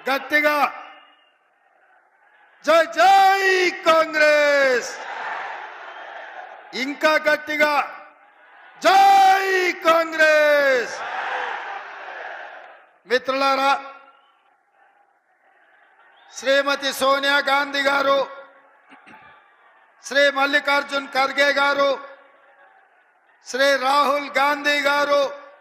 గట్టిగా జై జై కాంగ్రెస్ ఇంకా గట్టిగా జై కాంగ్రెస్ మిత్రులారా శ్రీమతి సోనియా గాంధీ గారు శ్రీ మల్లికార్జున్ ఖర్గే గారు శ్రీ రాహుల్ గాంధీ గారు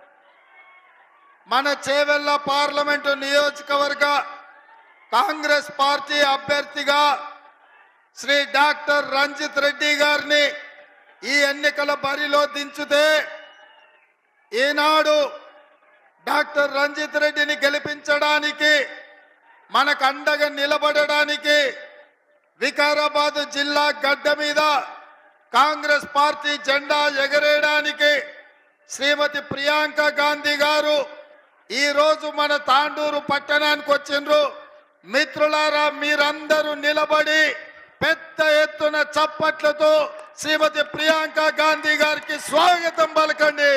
మన చేవెళ్ళ పార్లమెంటు నియోజకవర్గ కాంగ్రెస్ పార్టీ అభ్యర్థిగా శ్రీ డాక్టర్ రంజిత్ రెడ్డి గారిని ఈ ఎన్నికల బరిలో దించితే ఈనాడు డాక్టర్ రంజిత్ రెడ్డిని గెలిపించడానికి మనకు అండగా నిలబడడానికి వికారాబాద్ జిల్లా గడ్డ మీద కాంగ్రెస్ పార్టీ జెండా ఎగరేయడానికి శ్రీమతి ప్రియాంక గాంధీ గారు ఈ రోజు మన తాండూరు పట్టణానికి వచ్చిండ్రు మిత్రులారా మీరందరూ నిలబడి పెద్ద ఎత్తున చప్పట్లతో శ్రీమతి ప్రియాంక గాంధీ గారికి స్వాగతం పలకండి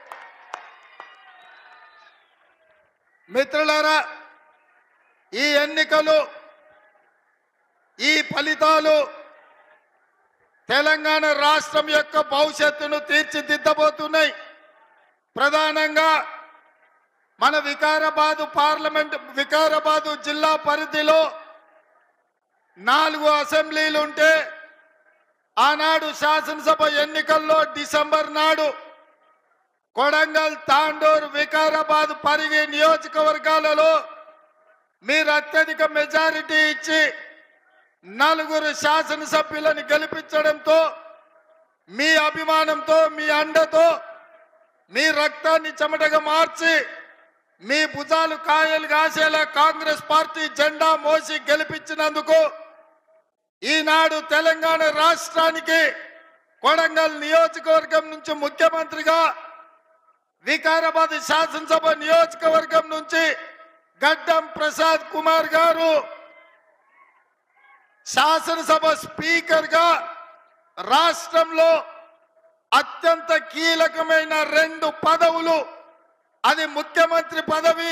మిత్రులారా ఈ ఎన్నికలు ఈ ఫలితాలు తెలంగాణ రాష్ట్రం యొక్క భవిష్యత్తును తీర్చిదిద్దబోతున్నాయి ప్రధానంగా మన వికారాబాదు పార్లమెంట్ వికారాబాదు జిల్లా పరిధిలో నాలుగు అసెంబ్లీలు ఉంటే ఆనాడు శాసనసభ ఎన్నికల్లో డిసెంబర్ నాడు కొడంగల్ తాండూరు వికారాబాద్ పరిగి నియోజకవర్గాలలో మీరు అత్యధిక మెజారిటీ ఇచ్చి నలుగురు శాసనసభ్యులను గెలిపించడంతో మీ అభిమానంతో మీ అండతో మీ రక్తాన్ని చెమటగా మార్చి మీ భుజాలు కాయలు కాసేలా కాంగ్రెస్ పార్టీ జెండా మోసి గెలిపించినందుకు ఈనాడు తెలంగాణ రాష్ట్రానికి కొడంగల్ నియోజకవర్గం నుంచి ముఖ్యమంత్రిగా వికారాబాద్ శాసనసభ నియోజకవర్గం నుంచి గడ్డం ప్రసాద్ కుమార్ గారు శాసనసభ స్పీకర్ గా రాష్ట్రంలో అత్యంత కీలకమైన రెండు పదవులు అది ముఖ్యమంత్రి పదవి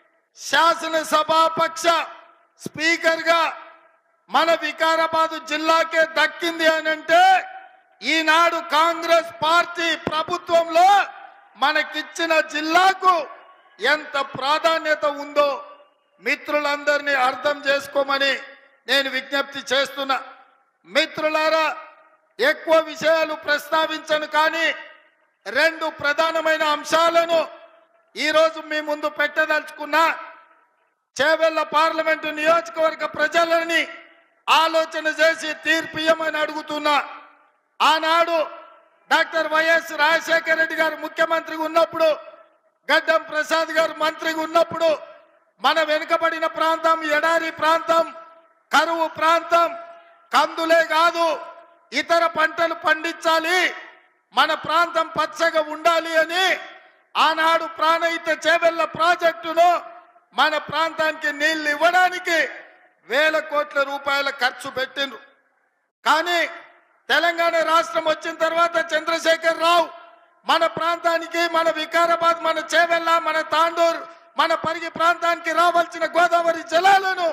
శాసనసభాపక్ష స్పీకర్ గా మన వికారాబాద్ జిల్లాకే దక్కింది అని అంటే ఈనాడు కాంగ్రెస్ పార్టీ ప్రభుత్వంలో మనకిచ్చిన జిల్లాకు ఎంత ప్రాధాన్యత ఉందో మిత్రులందరినీ అర్థం చేసుకోమని నేను విజ్ఞప్తి చేస్తున్నా మిత్రులారా ఎక్కువ విషయాలు ప్రస్తావించను కానీ రెండు ప్రధానమైన అంశాలను ఈరోజు మీ ముందు పెట్టదలుచుకున్నా చేవెళ్ల పార్లమెంటు నియోజకవర్గ ప్రజలని ఆలోచన చేసి తీర్పు ఇయ్యమని అడుగుతున్నా ఆనాడు డాక్టర్ వైఎస్ రాజశేఖర రెడ్డి గారు ముఖ్యమంత్రిగా ఉన్నప్పుడు గడ్డం ప్రసాద్ గారు మంత్రిగా ఉన్నప్పుడు మన వెనుకబడిన ప్రాంతం ఎడారి ప్రాంతం కరువు ప్రాంతం కందులే కాదు ఇతర పంటలు పండించాలి మన ప్రాంతం పచ్చగా ఉండాలి అని ఆనాడు ప్రాణహిత చేవెళ్ల ప్రాజెక్టును మన ప్రాంతానికి నీళ్లు ఇవ్వడానికి వేల కోట్ల రూపాయల ఖర్చు పెట్టిండ్రు కానీ తెలంగాణ రాష్ట్రం వచ్చిన తర్వాత చంద్రశేఖర్ రావు మన ప్రాంతానికి మన వికారాబాద్ మన చేవెళ్ళ మన తాండూరు మన పరిగి ప్రాంతానికి రావాల్సిన గోదావరి జలాలను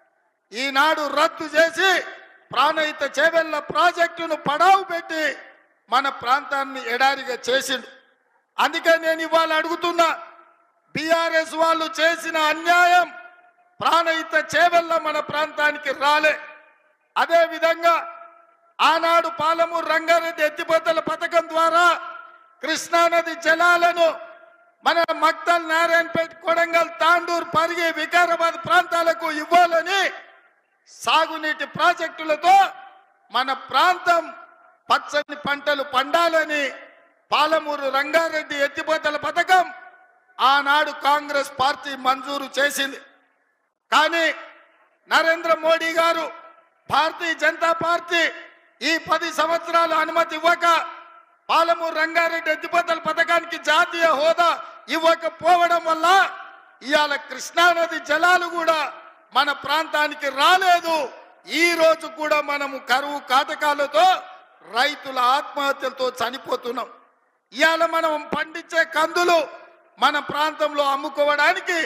ఈనాడు రద్దు చేసి ప్రాణహిత చేవెళ్ళ ప్రాజెక్టును పడావు పెట్టి మన ప్రాంతాన్ని ఎడారిగా చేసిండు అందుకే నేను ఇవాళ అడుగుతున్నా బీఆర్ఎస్ వాళ్ళు చేసిన అన్యాయం ప్రాణహిత చేవెళ్ళ మన ప్రాంతానికి రాలే అదే విధంగా ఆనాడు పాలమూరు రంగారెడ్డి ఎత్తిపోతల పథకం ద్వారా కృష్ణానది జలాలను మన మక్తల్ నారాయణపేట కొడంగల్ తాండూరు పరిగి వికారాబాద్ ప్రాంతాలకు ఇవ్వాలని సాగునీటి ప్రాజెక్టులతో మన ప్రాంతం పచ్చని పంటలు పండాలని పాలమూరు రంగారెడ్డి ఎత్తిపోతల పథకం ఆనాడు కాంగ్రెస్ పార్టీ మంజూరు చేసింది కానీ నరేంద్ర మోడీ గారు భారతీయ జనతా పార్టీ ఈ పది సంవత్సరాలు అనుమతి ఇవ్వక పాలమూరు రంగారెడ్డి ఎత్తిపోతల పథకానికి జాతీయ హోదా ఇవ్వకపోవడం వల్ల ఇవాళ కృష్ణానది జలాలు కూడా మన ప్రాంతానికి రాలేదు ఈ రోజు కూడా మనము కరువు కాటకాలతో రైతుల ఆత్మహత్యలతో చనిపోతున్నాం ఇవాళ మనం పండించే కందులు మన ప్రాంతంలో అమ్ముకోవడానికి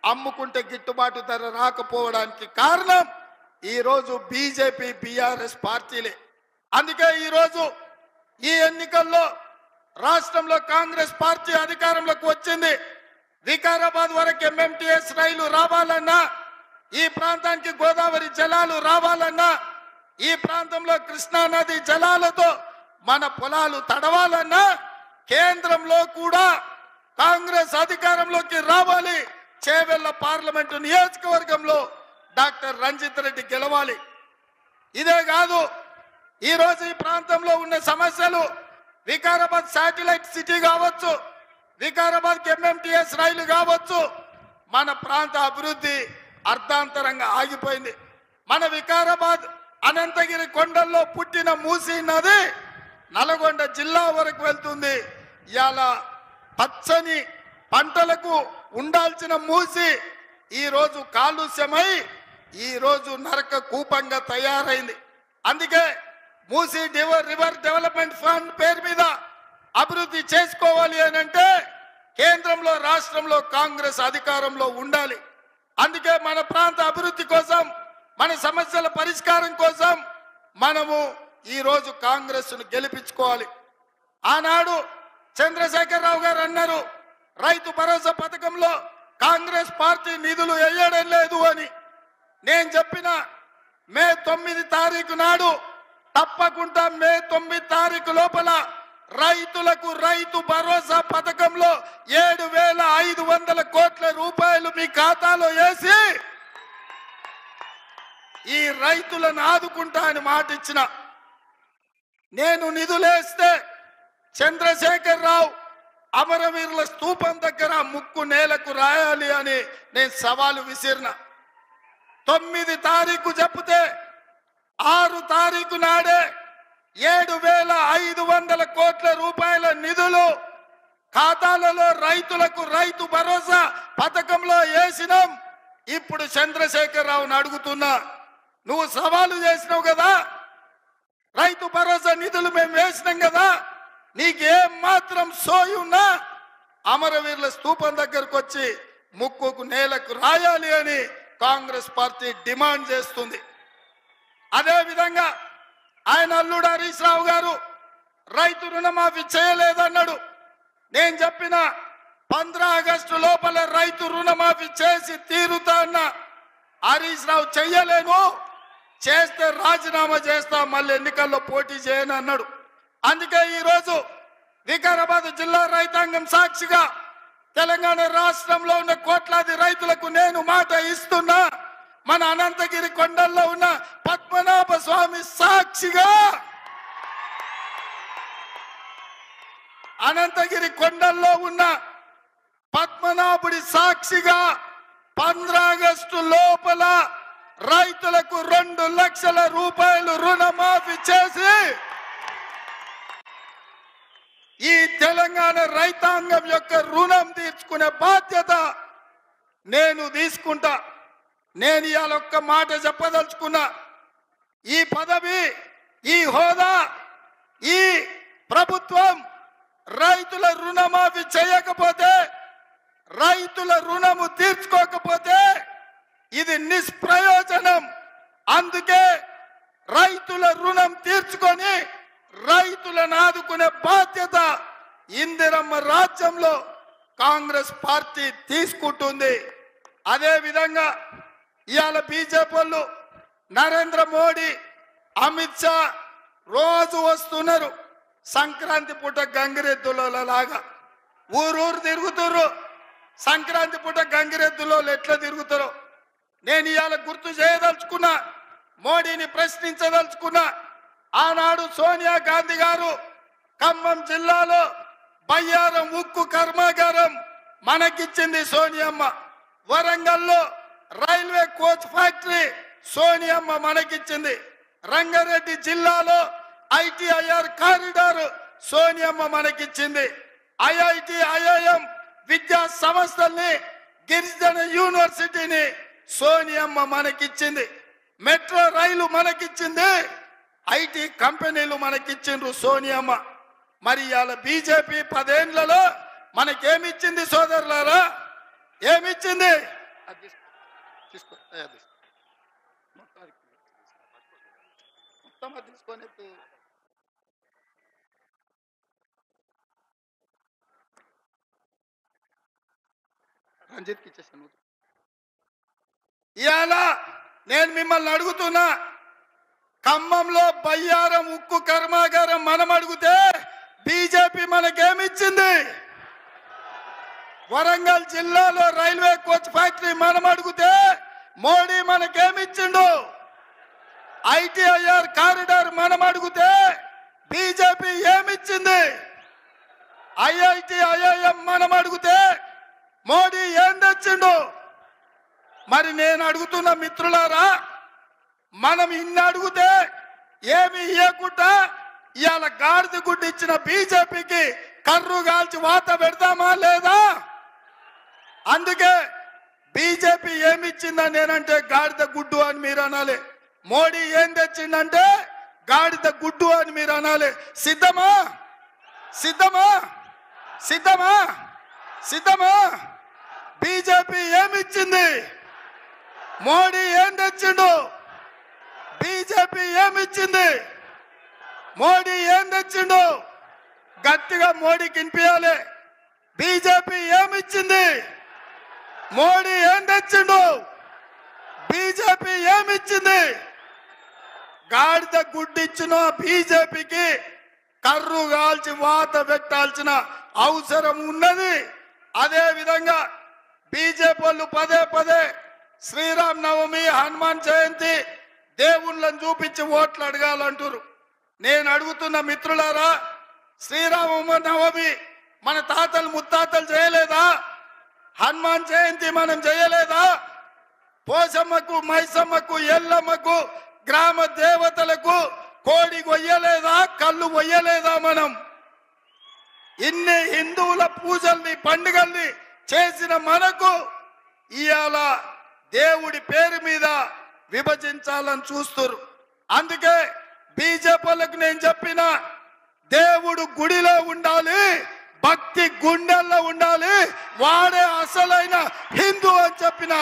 అమ్ముకుంటే గిట్టుబాటు ధర రాకపోవడానికి కారణం ఈరోజు బీజేపీ బీఆర్ఎస్ పార్టీలే అందుకే ఈరోజు ఈ ఎన్నికల్లో రాష్ట్రంలో కాంగ్రెస్ పార్టీ అధికారంలోకి వచ్చింది వికారాబాద్ వరకు ఎంఎంటీఎస్ రైలు రావాలన్నా ఈ ప్రాంతానికి గోదావరి జలాలు రావాలన్నా ఈ ప్రాంతంలో కృష్ణా నది జలాలతో మన పొలాలు తడవాలన్నా కేంద్రంలో కూడా కాంగ్రెస్ అధికారంలోకి రావాలి చేవెళ్ల పార్లమెంటు నియోజకవర్గంలో డాక్టర్ రంజిత్ రెడ్డి గెలవాలి ఇదే కాదు ఈ రోజు ఈ ప్రాంతంలో ఉన్న సమస్యలు వికారాబాద్ శాటిలైట్ సిటీ కావచ్చు వికారాబాద్ ఎంఎంటీఎస్ రైలు కావచ్చు మన ప్రాంత అభివృద్ధి అర్ధాంతరంగా ఆగిపోయింది మన వికారాబాద్ అనంతగిరి కొండల్లో పుట్టిన మూసీ నది నల్గొండ జిల్లా వరకు వెళ్తుంది ఇవాళ పచ్చని పంటలకు ఉండాల్సిన మూసి ఈ రోజు కాలుష్యమై ఈ రోజు నరక కూపంగా తయారైంది అందుకే మూసీ డివర్ రివర్ డెవలప్మెంట్ ఫండ్ పేరు మీద అభివృద్ధి చేసుకోవాలి అని అంటే కేంద్రంలో రాష్ట్రంలో కాంగ్రెస్ అధికారంలో ఉండాలి అందుకే మన ప్రాంత అభివృద్ధి కోసం మన సమస్యల పరిష్కారం కోసం మనము ఈ రోజు కాంగ్రెస్ ను గెలిపించుకోవాలి ఆనాడు చంద్రశేఖరరావు గారు అన్నారు రైతు భరోసా పథకంలో కాంగ్రెస్ పార్టీ నిధులు వేయడం లేదు అని నేను చెప్పిన మే తొమ్మిది తారీఖు నాడు తప్పకుండా మే తొమ్మిది తారీఖు లోపల రైతులకు రైతు భరోసా పథకంలో ఏడు వేల ఐదు వందల కోట్ల రూపాయలు మీ ఖాతాలో వేసి ఈ రైతులను ఆదుకుంటా అని మాట ఇచ్చిన నేను నిధులేస్తే చంద్రశేఖర్ రావు అమరవీరుల స్తూపం దగ్గర ముక్కు నేలకు రాయాలి అని నేను సవాలు విసిరిన తొమ్మిది తారీఖు చెప్తే ఆరు తారీఖు నాడే ఏడు వేల ఐదు వందల కోట్ల రూపాయల నిధులు ఖాతాలలో రైతులకు రైతు భరోసా పథకంలో వేసినాం ఇప్పుడు చంద్రశేఖర్ రావుని అడుగుతున్నా నువ్వు సవాలు చేసినావు కదా రైతు భరోసా నిధులు మేము వేసినాం కదా నీకేం మాత్రం సోయి ఉన్నా అమరవీరుల స్తూపం దగ్గరకు వచ్చి ముక్కుకు నేలకు రాయాలి అని కాంగ్రెస్ పార్టీ డిమాండ్ చేస్తుంది అదే విధంగా ఆయన అల్లుడు హరీష్ రావు గారు రైతు రుణమాఫీ చేయలేదన్నాడు నేను చెప్పిన పంద్రా ఆగస్టు లోపల రైతు రుణమాఫీ చేసి తీరుతా అన్న హరీష్ రావు చెయ్యలేను చేస్తే రాజీనామా చేస్తా మళ్ళీ ఎన్నికల్లో పోటీ చేయను అన్నాడు అందుకే ఈరోజు వికారాబాద్ జిల్లా రైతాంగం సాక్షిగా తెలంగాణ రాష్ట్రంలో ఉన్న కోట్లాది రైతులకు నేను మాట ఇస్తున్నా మన అనంతగిరి కొండల్లో ఉన్న పద్మనాభ స్వామి సాక్షిగా అనంతగిరి కొండల్లో ఉన్న పద్మనాభుడి సాక్షిగా ఆగస్టు లోపల రైతులకు రెండు లక్షల రూపాయలు రుణమాఫీ చేసి ఈ తెలంగాణ రైతాంగం యొక్క రుణం తీర్చుకునే బాధ్యత నేను తీసుకుంటా నేను ఇవాళ ఒక్క మాట చెప్పదలుచుకున్నా ఈ పదవి ఈ హోదా ఈ ప్రభుత్వం రైతుల రుణమాఫీ చేయకపోతే రైతుల రుణము తీర్చుకోకపోతే ఇది నిష్ప్రయోజనం అందుకే రైతుల రుణం తీర్చుకొని రైతులను ఆదుకునే బాధ్యత ఇందిరమ్మ రాజ్యంలో కాంగ్రెస్ పార్టీ తీసుకుంటుంది అదే విధంగా ఇవాళ బీజేపీ వాళ్ళు నరేంద్ర మోడీ అమిత్ షా రోజు వస్తున్నారు సంక్రాంతి పూట గంగిరెద్దుల లాగా ఊరూరు తిరుగుతుర్రు సంక్రాంతి పూట గంగిరెద్దులో ఎట్లా తిరుగుతారో నేను ఇవాళ గుర్తు చేయదలుచుకున్నా మోడీని ప్రశ్నించదలుచుకున్నా ఆనాడు సోనియా గాంధీ గారు ఖమ్మం జిల్లాలో బయ్యారం ఉక్కు కర్మాగారం మనకిచ్చింది సోనియమ్మ వరంగల్లో రైల్వే కోచ్ ఫ్యాక్టరీ సోనియమ్మ మనకిచ్చింది రంగారెడ్డి జిల్లాలో ఐటీఐఆర్ కారిడార్ సోనియమ్మ మనకిచ్చింది ఐఐటి ఐఐఎం విద్యా సంస్థల్ని గిరిజన యూనివర్సిటీని సోనియమ్మ మనకిచ్చింది మెట్రో రైలు మనకిచ్చింది ఐటీ కంపెనీలు మనకిచ్చిండ్రు సోనియమ్మ మరి ఇవాళ బీజేపీ పదేండ్లలో మనకేమిచ్చింది సోదరులారా ఏమిచ్చింది అది తీసుకో తీసుకో అయ్యా తీసుకో మొత్తం అది మొత్తం అది తీసుకొని ఎత్తు. రంజిత్కి ఇచ్చేసాను ఇవాళ నేను మిమ్మల్ని అడుగుతున్నా ఖమ్మంలో బయ్యారం ఉక్కు కర్మాగారం మనం అడిగితే బీజేపీ మనకేమిచ్చింది వరంగల్ జిల్లాలో రైల్వే కోచ్ ఫ్యాక్టరీ మనం అడిగితే మోడీ మనకేమిచ్చిండు ఐటీఐఆర్ కారిడార్ మనం అడిగితే బీజేపీ ఏమిచ్చింది ఐఐటి ఐఐఎం మనం అడిగితే మోడీ ఏం తెచ్చిండు మరి నేను అడుగుతున్న మిత్రులారా మనం ఇన్ని అడిగితే ఏమి ఇవ్వకుండా ఇవాళ గాడిద గుడ్డు ఇచ్చిన బీజేపీకి కర్రు కాల్చి వాత పెడతామా లేదా అందుకే బీజేపీ ఏమి ఇచ్చిందని నేనంటే గాడిద గుడ్డు అని మీరు అనాలి మోడీ ఏం తెచ్చిందంటే గాడిద గుడ్డు అని మీరు అనాలి సిద్ధమా సిద్ధమా సిద్ధమా సిద్ధమా బీజేపీ ఏమిచ్చింది మోడీ ఏం తెచ్చిండు బీజేపీ ఏమిచ్చింది మోడీ ఏం తెచ్చిండు గట్టిగా మోడీకి వినిపించాలి బీజేపీ ఏమిచ్చింది మోడీ ఏం తెచ్చిండు బీజేపీ ఏమిచ్చింది గాడిద గుడ్డిచ్చిన బీజేపీకి కర్రు కాల్చి వాత పెట్టాల్సిన అవసరం ఉన్నది అదే విధంగా బీజేపీ వాళ్ళు పదే పదే శ్రీరామ్ నవమి హనుమాన్ జయంతి దేవుళ్ళని చూపించి ఓట్లు అడగాలంటారు నేను అడుగుతున్న మిత్రులారా శ్రీరామ నవమి మన తాతలు ముత్తాతలు చేయలేదా హనుమాన్ జయంతి మనం చేయలేదా పోసమ్మకు మైసమ్మకు ఎల్లమ్మకు గ్రామ దేవతలకు కోడి కొయ్యలేదా కళ్ళు కొయ్యలేదా మనం ఇన్ని హిందువుల పూజల్ని పండుగల్ని చేసిన మనకు ఇవాళ దేవుడి పేరు మీద విభజించాలని చూస్తారు అందుకే బీజేపీలకు నేను చెప్పిన దేవుడు గుడిలో ఉండాలి భక్తి గుండెల్లో ఉండాలి వాడే అసలైన హిందూ అని చెప్పిన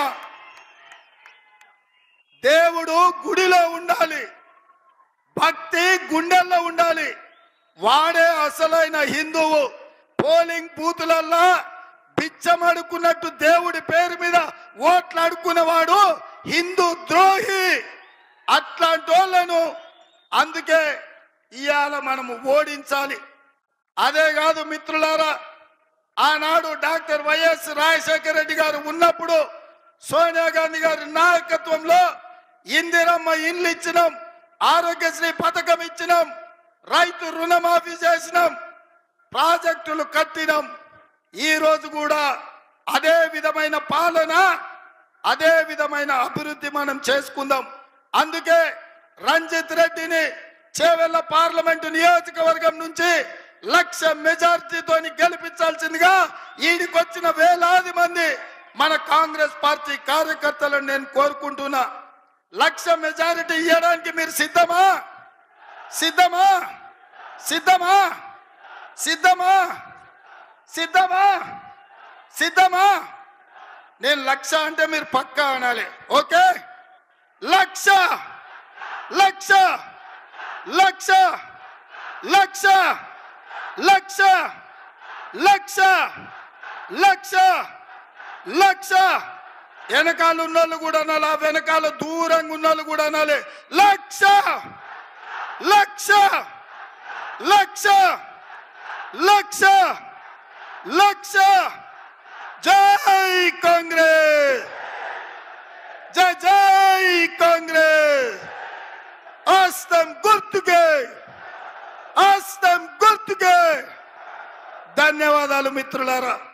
దేవుడు గుడిలో ఉండాలి భక్తి గుండెల్లో ఉండాలి వాడే అసలైన హిందువు పోలింగ్ బూతులల్లా బిచ్చమడుకున్నట్టు దేవుడి పేరు మీద ఓట్లు అడుక్కునేవాడు హిందూ ద్రోహి అట్లాంటి వాళ్ళను అందుకే ఇవాళ మనము ఓడించాలి అదే కాదు మిత్రులారా ఆనాడు డాక్టర్ వైఎస్ రాజశేఖర రెడ్డి గారు ఉన్నప్పుడు సోనియా గాంధీ గారి నాయకత్వంలో ఇందిరమ్మ ఇండ్లు ఇచ్చినాం ఆరోగ్యశ్రీ పథకం ఇచ్చినాం రైతు రుణమాఫీ చేసినాం ప్రాజెక్టులు కట్టినాం ఈ రోజు కూడా అదే విధమైన పాలన అదే విధమైన అభివృద్ధి మనం చేసుకుందాం అందుకే రంజిత్ రెడ్డిని చేవెళ్ల పార్లమెంటు నియోజకవర్గం నుంచి లక్ష మెజార్టీతో గెలిపించాల్సిందిగా ఈడికొచ్చిన వేలాది మంది మన కాంగ్రెస్ పార్టీ కార్యకర్తలను నేను కోరుకుంటున్నా లక్ష మెజారిటీ ఇవ్వడానికి మీరు సిద్ధమా సిద్ధమా సిద్ధమా సిద్ధమా సిద్ధమా సిద్ధమా నేను లక్ష అంటే మీరు పక్కా అనాలి ఓకే లక్ష లక్ష లక్ష లక్ష లక్ష లక్ష లక్ష లక్ష వెనకాల ఉన్నోళ్ళు కూడా అనాలి ఆ వెనకాల దూరంగా ఉన్నోళ్ళు కూడా అనాలి లక్ష లక్ష లక్ష లక్ష లక్ష జై కాంగ్రెస్ జై జై కాంగ్రెస్ ఆస్తం గుర్తుకే ఆస్తం గుర్తుకే ధన్యవాదాలు మిత్రులారా